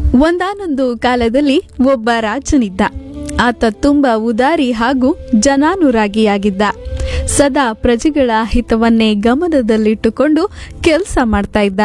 ಒಂದಾನೊಂದು ಕಾಲದಲ್ಲಿ ಒಬ್ಬ ರಾಜನಿದ್ದ ಆತ ತುಂಬಾ ಉದಾರಿ ಹಾಗೂ ಜನಾನುರಾಗಿಯಾಗಿದ್ದ ಸದಾ ಪ್ರಜೆಗಳ ಹಿತವನ್ನೇ ಗಮನದಲ್ಲಿಟ್ಟುಕೊಂಡು ಕೆಲಸ ಮಾಡ್ತಾ ಇದ್ದ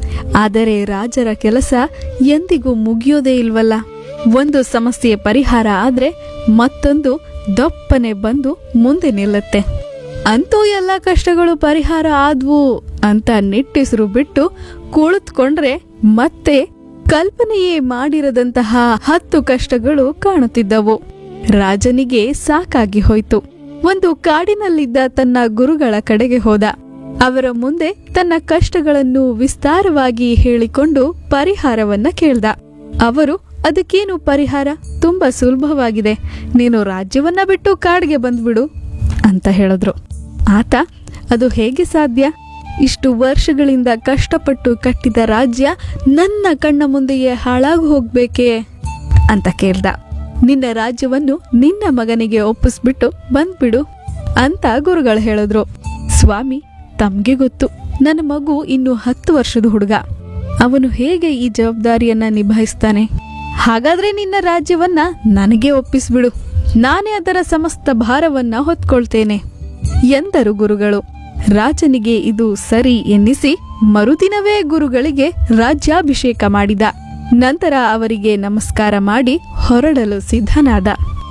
ಆದರೆ ರಾಜರ ಕೆಲಸ ಎಂದಿಗೂ ಮುಗಿಯೋದೇ ಇಲ್ವಲ್ಲ ಒಂದು ಸಮಸ್ಯೆ ಪರಿಹಾರ ಆದ್ರೆ ಮತ್ತೊಂದು ದಪ್ಪನೆ ಬಂದು ಮುಂದೆ ನಿಲ್ಲುತ್ತೆ ಅಂತೂ ಎಲ್ಲ ಕಷ್ಟಗಳು ಪರಿಹಾರ ಆದ್ವು ಅಂತ ನಿಟ್ಟಿಸಿರು ಬಿಟ್ಟು ಕುಳಿತುಕೊಂಡ್ರೆ ಮತ್ತೆ ಕಲ್ಪನೆಯೇ ಮಾಡಿರದಂತಹ ಹತ್ತು ಕಷ್ಟಗಳು ಕಾಣುತ್ತಿದ್ದವು ರಾಜನಿಗೆ ಸಾಕಾಗಿ ಹೋಯ್ತು ಒಂದು ಕಾಡಿನಲ್ಲಿದ್ದ ತನ್ನ ಗುರುಗಳ ಕಡೆಗೆ ಹೋದ ಅವರ ಮುಂದೆ ತನ್ನ ಕಷ್ಟಗಳನ್ನು ವಿಸ್ತಾರವಾಗಿ ಹೇಳಿಕೊಂಡು ಪರಿಹಾರವನ್ನ ಕೇಳ್ದ ಅವರು ಅದಕ್ಕೇನು ಪರಿಹಾರ ತುಂಬಾ ಸುಲಭವಾಗಿದೆ ನೀನು ರಾಜ್ಯವನ್ನ ಬಿಟ್ಟು ಕಾಡಿಗೆ ಬಂದ್ಬಿಡು ಅಂತ ಹೇಳಿದ್ರು ಆತ ಅದು ಹೇಗೆ ಸಾಧ್ಯ ಇಷ್ಟು ವರ್ಷಗಳಿಂದ ಕಷ್ಟಪಟ್ಟು ಕಟ್ಟಿದ ರಾಜ್ಯ ನನ್ನ ಕಣ್ಣ ಮುಂದೆಯೇ ಹಾಳಾಗಿ ಹೋಗ್ಬೇಕೇ ಅಂತ ಕೇಳ್ದ ನಿನ್ನ ರಾಜ್ಯವನ್ನು ನಿನ್ನ ಮಗನಿಗೆ ಒಪ್ಪಿಸ್ಬಿಟ್ಟು ಬಂದ್ಬಿಡು ಅಂತ ಗುರುಗಳು ಹೇಳಿದ್ರು ಸ್ವಾಮಿ ತಮ್ಗೆ ಗೊತ್ತು ನನ್ನ ಮಗು ಇನ್ನು ಹತ್ತು ವರ್ಷದ ಹುಡುಗ ಅವನು ಹೇಗೆ ಈ ಜವಾಬ್ದಾರಿಯನ್ನ ನಿಭಾಯಿಸ್ತಾನೆ ಹಾಗಾದ್ರೆ ನಿನ್ನ ರಾಜ್ಯವನ್ನ ನನಗೆ ಒಪ್ಪಿಸ್ಬಿಡು ನಾನೇ ಅದರ ಸಮಸ್ತ ಭಾರವನ್ನ ಹೊತ್ಕೊಳ್ತೇನೆ ಎಂದರು ಗುರುಗಳು ರಾಜನಿಗೆ ಇದು ಸರಿ ಎನ್ನಿಸಿ ಮರುದಿನವೇ ಗುರುಗಳಿಗೆ ರಾಜ್ಯಾಭಿಷೇಕ ಮಾಡಿದ ನಂತರ ಅವರಿಗೆ ನಮಸ್ಕಾರ ಮಾಡಿ ಹೊರಡಲು ಸಿದ್ಧನಾದ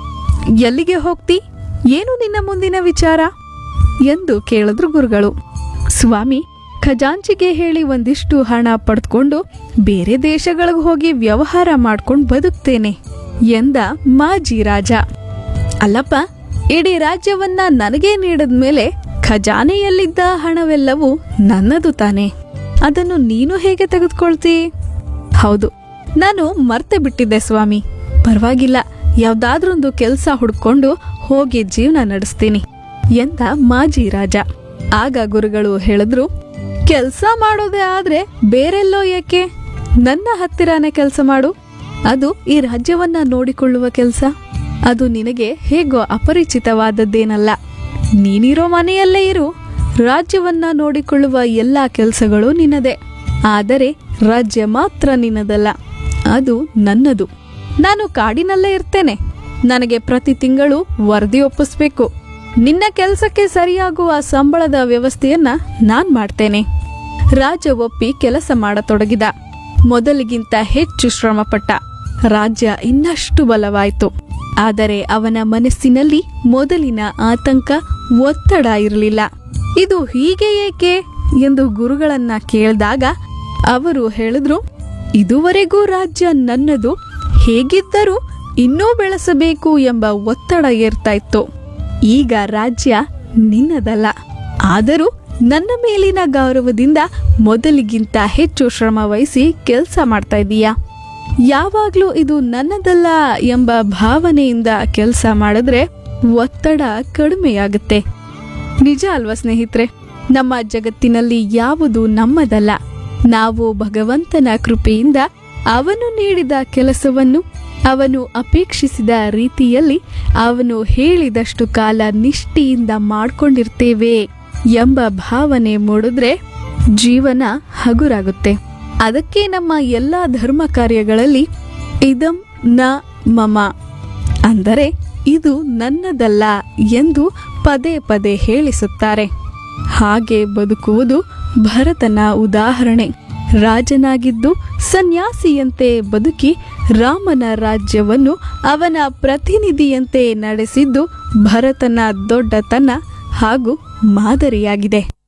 ಎಲ್ಲಿಗೆ ಹೋಗ್ತಿ ಏನು ನಿನ್ನ ಮುಂದಿನ ವಿಚಾರ ಎಂದು ಕೇಳಿದ್ರು ಗುರುಗಳು ಸ್ವಾಮಿ ಖಜಾಂಚಿಗೆ ಹೇಳಿ ಒಂದಿಷ್ಟು ಹಣ ಪಡೆದುಕೊಂಡು ಬೇರೆ ದೇಶಗಳಿಗೆ ಹೋಗಿ ವ್ಯವಹಾರ ಮಾಡ್ಕೊಂಡು ಬದುಕ್ತೇನೆ ಎಂದ ಮಾಜಿ ರಾಜ ಅಲ್ಲಪ್ಪ ಇಡೀ ರಾಜ್ಯವನ್ನ ನನಗೇ ನೀಡಿದ್ಮೇಲೆ ಖಜಾನೆಯಲ್ಲಿದ್ದ ಹಣವೆಲ್ಲವೂ ನನ್ನದು ತಾನೆ ಅದನ್ನು ನೀನು ಹೇಗೆ ತೆಗೆದುಕೊಳ್ತಿ ಹೌದು ನಾನು ಮರ್ತೆ ಬಿಟ್ಟಿದ್ದೆ ಸ್ವಾಮಿ ಪರವಾಗಿಲ್ಲ ಯಾವ್ದಾದ್ರೊಂದು ಕೆಲಸ ಹುಡ್ಕೊಂಡು ಹೋಗಿ ಜೀವನ ನಡೆಸ್ತೀನಿ ಎಂದ ಮಾಜಿ ರಾಜ ಆಗ ಗುರುಗಳು ಹೇಳಿದ್ರು ಕೆಲಸ ಮಾಡೋದೇ ಆದ್ರೆ ಬೇರೆಲ್ಲೋ ಏಕೆ ನನ್ನ ಹತ್ತಿರನೇ ಕೆಲಸ ಮಾಡು ಅದು ಈ ರಾಜ್ಯವನ್ನ ನೋಡಿಕೊಳ್ಳುವ ಕೆಲಸ ಅದು ನಿನಗೆ ಹೇಗೋ ಅಪರಿಚಿತವಾದದ್ದೇನಲ್ಲ ನೀನಿರೋ ಮನೆಯಲ್ಲೇ ಇರು ರಾಜ್ಯವನ್ನ ನೋಡಿಕೊಳ್ಳುವ ಎಲ್ಲಾ ಕೆಲಸಗಳು ನಿನ್ನದೇ ಆದರೆ ರಾಜ್ಯ ಮಾತ್ರ ನಿನ್ನದಲ್ಲ ಅದು ನನ್ನದು ನಾನು ಕಾಡಿನಲ್ಲೇ ಇರ್ತೇನೆ ನನಗೆ ಪ್ರತಿ ತಿಂಗಳು ವರದಿ ಒಪ್ಪಿಸ್ಬೇಕು ನಿನ್ನ ಕೆಲಸಕ್ಕೆ ಸರಿಯಾಗುವ ಸಂಬಳದ ವ್ಯವಸ್ಥೆಯನ್ನ ನಾನ್ ಮಾಡ್ತೇನೆ ರಾಜ ಒಪ್ಪಿ ಕೆಲಸ ಮಾಡತೊಡಗಿದ ಮೊದಲಿಗಿಂತ ಹೆಚ್ಚು ಶ್ರಮಪಟ್ಟ ರಾಜ್ಯ ಇನ್ನಷ್ಟು ಬಲವಾಯಿತು ಆದರೆ ಅವನ ಮನಸ್ಸಿನಲ್ಲಿ ಮೊದಲಿನ ಆತಂಕ ಒತ್ತಡ ಇರಲಿಲ್ಲ ಇದು ಹೀಗೆ ಏಕೆ ಎಂದು ಗುರುಗಳನ್ನ ಕೇಳಿದಾಗ ಅವರು ಹೇಳಿದ್ರು ಇದುವರೆಗೂ ರಾಜ್ಯ ನನ್ನದು ಹೇಗಿದ್ದರೂ ಇನ್ನೂ ಬೆಳೆಸಬೇಕು ಎಂಬ ಒತ್ತಡ ಏರ್ತಾ ಇತ್ತು ಈಗ ರಾಜ್ಯ ನಿನ್ನದಲ್ಲ ಆದರೂ ನನ್ನ ಮೇಲಿನ ಗೌರವದಿಂದ ಮೊದಲಿಗಿಂತ ಹೆಚ್ಚು ಶ್ರಮ ವಹಿಸಿ ಕೆಲಸ ಮಾಡ್ತಾ ಇದೀಯಾ ಯಾವಾಗ್ಲೂ ಇದು ನನ್ನದಲ್ಲ ಎಂಬ ಭಾವನೆಯಿಂದ ಕೆಲಸ ಮಾಡಿದ್ರೆ ಒತ್ತಡ ಕಡಿಮೆಯಾಗುತ್ತೆ ನಿಜ ಅಲ್ವಾ ಸ್ನೇಹಿತರೆ ನಮ್ಮ ಜಗತ್ತಿನಲ್ಲಿ ಯಾವುದು ನಮ್ಮದಲ್ಲ ನಾವು ಭಗವಂತನ ಕೃಪೆಯಿಂದ ಅವನು ನೀಡಿದ ಕೆಲಸವನ್ನು ಅವನು ಅಪೇಕ್ಷಿಸಿದ ರೀತಿಯಲ್ಲಿ ಅವನು ಹೇಳಿದಷ್ಟು ಕಾಲ ನಿಷ್ಠೆಯಿಂದ ಮಾಡ್ಕೊಂಡಿರ್ತೇವೆ ಎಂಬ ಭಾವನೆ ಮೂಡಿದ್ರೆ ಜೀವನ ಹಗುರಾಗುತ್ತೆ ಅದಕ್ಕೆ ನಮ್ಮ ಎಲ್ಲ ಧರ್ಮ ಕಾರ್ಯಗಳಲ್ಲಿ ಇದಂ ನ ಮಮ ಅಂದರೆ ಇದು ನನ್ನದಲ್ಲ ಎಂದು ಪದೇ ಪದೇ ಹೇಳಿಸುತ್ತಾರೆ ಹಾಗೆ ಬದುಕುವುದು ಭರತನ ಉದಾಹರಣೆ ರಾಜನಾಗಿದ್ದು ಸನ್ಯಾಸಿಯಂತೆ ಬದುಕಿ ರಾಮನ ರಾಜ್ಯವನ್ನು ಅವನ ಪ್ರತಿನಿಧಿಯಂತೆ ನಡೆಸಿದ್ದು ಭರತನ ದೊಡ್ಡತನ ಹಾಗೂ ಮಾದರಿಯಾಗಿದೆ